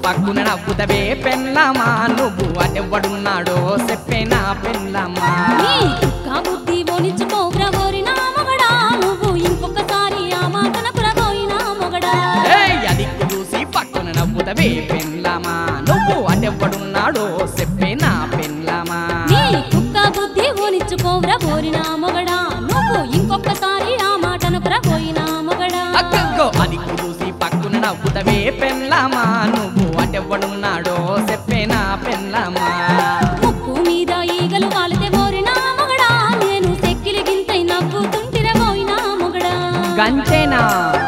పక్కున నవ్వుతవే పెళ్ళామా నువ్వు అటెవ్వడున్నాడో చెప్పేనా పెళ్ళామా నీ కుక్క బుద్ధి ఓనించుకోగ్రా ఓరినా మొగడా నువ్వు ఇంకొకసారి ఆ మాటన పురబోయినా మొగడా ఏయ్ అదిక్కు చూసి పక్కున నవ్వుతవే పెళ్ళామా నువ్వు అటెవ్వడున్నాడో చెప్పేనా పెళ్ళామా నీ కుక్క బుద్ధి ఓనించుకోగ్రా ఓరినా మొగడా నువ్వు ఇంకొకసారి ఆ మాటన పురబోయినా మొగడా అక్కగో అదిక్కు చూసి పక్కున నవ్వుతవే పెళ్ళామా నువ్వు అటెవ్వడున్నాడో చెప్పేనా పెళ్ళామా ముక్కు మీద ఈగలు వాలితే ఓరినా మొగడా నేను సెక్కిలి గింతై నవ్వుతుంటిర పోయినా మొగడా గంతేనా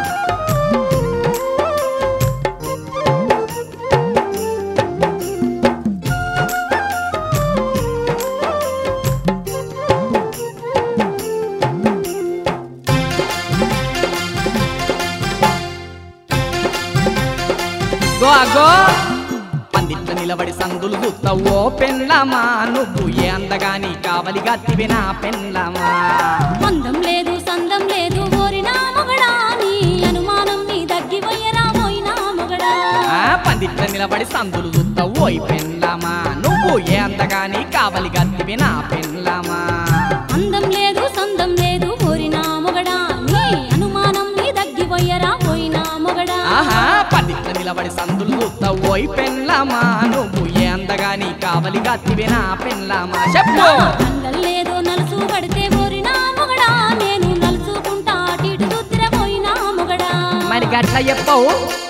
గో అగో పందిట్ల నిలబడి సందులు చూస్తావో పెళ్ళామా నువ్వు ఏ అందగాని కావలిగా తివినా పెళ్ళామా అందం లేదు సందం లేదు ఓరినా మొగడా నీ అనుమానం నీ దగ్గిపోయరా పోయినా మొగడా ఆ పందిట్ల నిలబడి సందులు చూస్తావు ఓయ్ పెళ్ళామా నువ్వు ఏ అందగాని కావలిగా తివినా పెళ్ళామా అందం లేదు సందం లేదు ఓరినా మొగడా నీ అనుమానం నీ దగ్గిపోయరా పోయినా మొగడా ఆహా పందిట్ల నిలబడి సందులు చూస్తావు ఓయ్ పెళ్ళామా నువ్వు ఏ అందగాని కావలిగా తివినా పెళ్ళామా చెప్పు కండల్ లేదు నలుసు పడితే ఓరినా మొగడా నేను నలుసుకుంటా అటు ఇటు చూத்திర పోయినా మొగడా మరి గట్ల చెప్పవు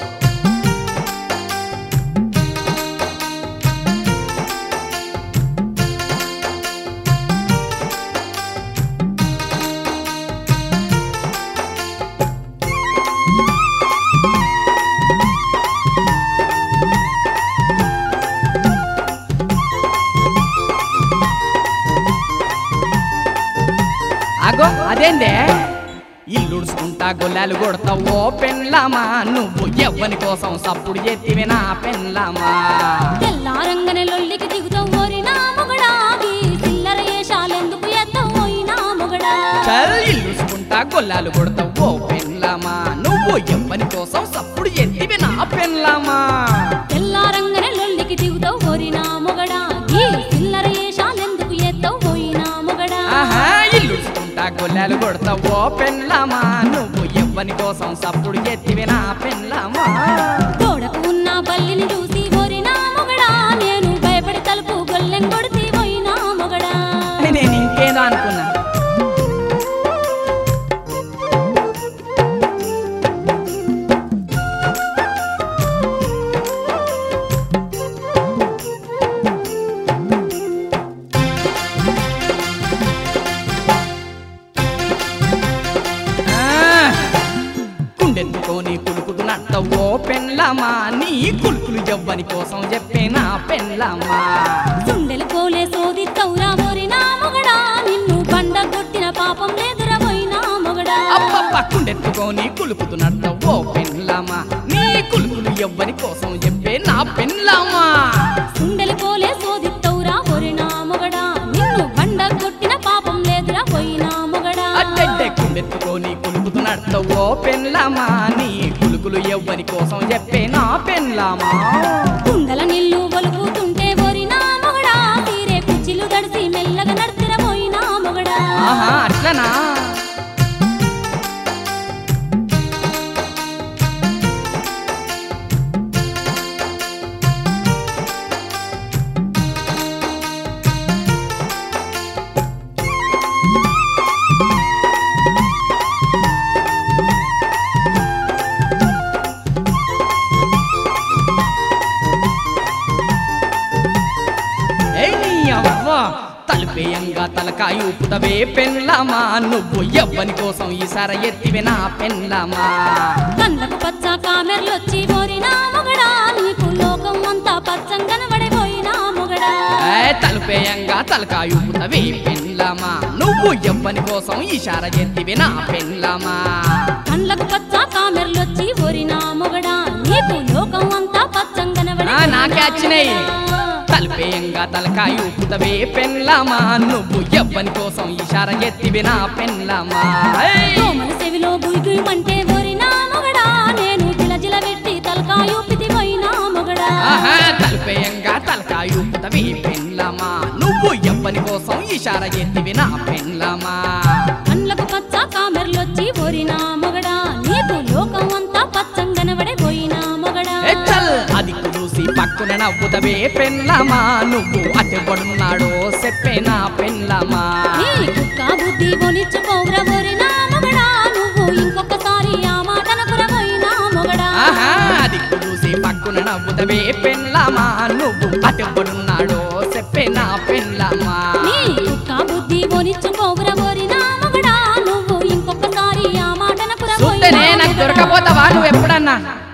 అగో అదేందే ఇల్లుడుచుకుంటా గొల్లాలు కొడతావో పెళ్ళామా నువ్వు ఎవ్వని కోసం సప్పుడు ఎత్తివి నా పెళ్ళామా తెల్లారంగనే లొల్లికి దిగుతావు ఓరినా మొగడా ఈ చిల్లర ఏషాలెందుకు ఎత్తవు పోయినా మొగడా చల్ ఇల్లుడుచుకుంటా గొల్లాలు కొడతావో పెళ్ళామా నువ్వు ఎవ్వని కోసం సప్పుడు ఎత్తివి నా పెళ్ళామా తెల్లారంగనే లొల్లికి దిగుతావు ఓరినా మొగడా ఈ చిల్లర ఏషాలెందుకు ఎత్తవు పోయినా మొగడా ఆహా ఇల్లుడుచుకుంటా గొల్లాలు కొడతావో పెళ్ళామా నువ్వు ఎవ్వని కోసం సప్పుడు ఎత్తివి నా పెళ్ళామా గోడకు ఉన్న బల్లిని చూసి ఓరినా మొగడా నేను భయపడి తలుపు గొల్లెం కొడితే పోయినా మొగడా నేను ఇంకేదో అనుకున్నా ఆ, కుండెత్తుకొని కులుకుతూ నట్టవో పెళ్ళామా నీ కులుకులు ఎవ్వని కోసం చెప్పేనా పెళ్ళామా సుండెలు కోలే సోదిత్తవురా ఓరినా మొగడా నిన్ను బండ కొట్టిన పాపం లేదురా పోయినా మొగడా అబ్బబ్బ కుండెత్తుకొని కులుకుతూ నట్టవో పెళ్ళామా నీ కులుకులు ఎవ్వని కోసం చెప్పే నా పెళ్ళామా సుండెలు కోలే సోదిత్తవురా ఓరినా మొగడా నిన్ను బండ కొట్టిన పాపం లేదురా పోయినా మొగడా అడ్డడ్డే కుండెత్తుకొని కులుకుతూ నట్టవో పెళ్ళామా నీ కులుకులు ఎవ్వని కోసం చెప్పే నా పెళ్ళామా కుండల నీళ్లు ఒలుకుతుంటే ఓరినా మొగడా తీరే కుచ్చిలు దడిసి మెల్లగా నడితిర పోయినా మొగడా ఆహా అట్లనా ఏయ్ నీ అవ్వ తలుపేయంగా తలకాయ ఊపుతవే పెళ్ళామా నువ్వు ఎవ్వని కోసం ఈసారి ఎత్తివే నా పెళ్ళామా కళ్ళకు పచ్చ కామెర్లొచ్చి ఓరినా మొగడా నీకు లోకం అంతా పచ్చంగనబడి పోయినా మొగడా ఏ తలుపేయంగా తలకాయ ఊపుతవే పెళ్ళామా నువ్వు ఎవ్వని కోసం ఈసార ఎత్తివే నా పెళ్ళామా కళ్ళకు పచ్చ కామెర్లొచ్చి ఓరినా మొగడా నీకు లోకం అంతా పచ్చంగనబడి ఆ, నాకే వచ్చినాయి. తలుపేయంగా తలకాయ ఊపుతవే పెళ్ళామా నువ్వు ఎవ్వని కోసం ఈసార ఎత్తివే నా పెళ్ళామా ఏయ్! దోమల చెవిలో గుయ్ గుయ్ మంటే ఓరినా మొగడా నేను జిల జిల పెట్టి తలకాయ ఊపితి పోయినా మొగడా ఆహా తలుపేయంగా తలకాయ ఊపుతవే పెళ్ళమా నువ్వు ఎవ్వని కోసం ఇషార ఎత్తివి నా పెళ్ళమా కళ్ళకు పచ్చ కామెర్లొచ్చి పోరినా మొగడా నీకు లోకం అంతా పచ్చంగనబడే పోయినా మొగడా ఏ చల్ అది చూసి పక్కున నవ్వుతవే పెళ్ళమా నువ్వు అతెవ్వడున్నాడో చెప్పే నా పెళ్ళమా నీ కుక్క బుద్ధి కొనిచ్చుకోవురా పోరినా మొగడా నువ్వు ఇంకొకసారి ఆ మాటనకుర పోయినా మొగడా ఆహా అది చూసి పక్కున నవ్వుతవే పెళ్ళమా నువ్వు అతెవ్వడున్నాడో చెప్పే నా పెళ్ళమా నీ కుక్క బుద్ధి కొనిచ్చుకోవురా పోరినా మొగడా నువ్వు ఇంకొకసారి ఆ మాటనకుర చూస్తేనే నాకు దొరకపోతావా నువ్వు ఎప్పుడన్నా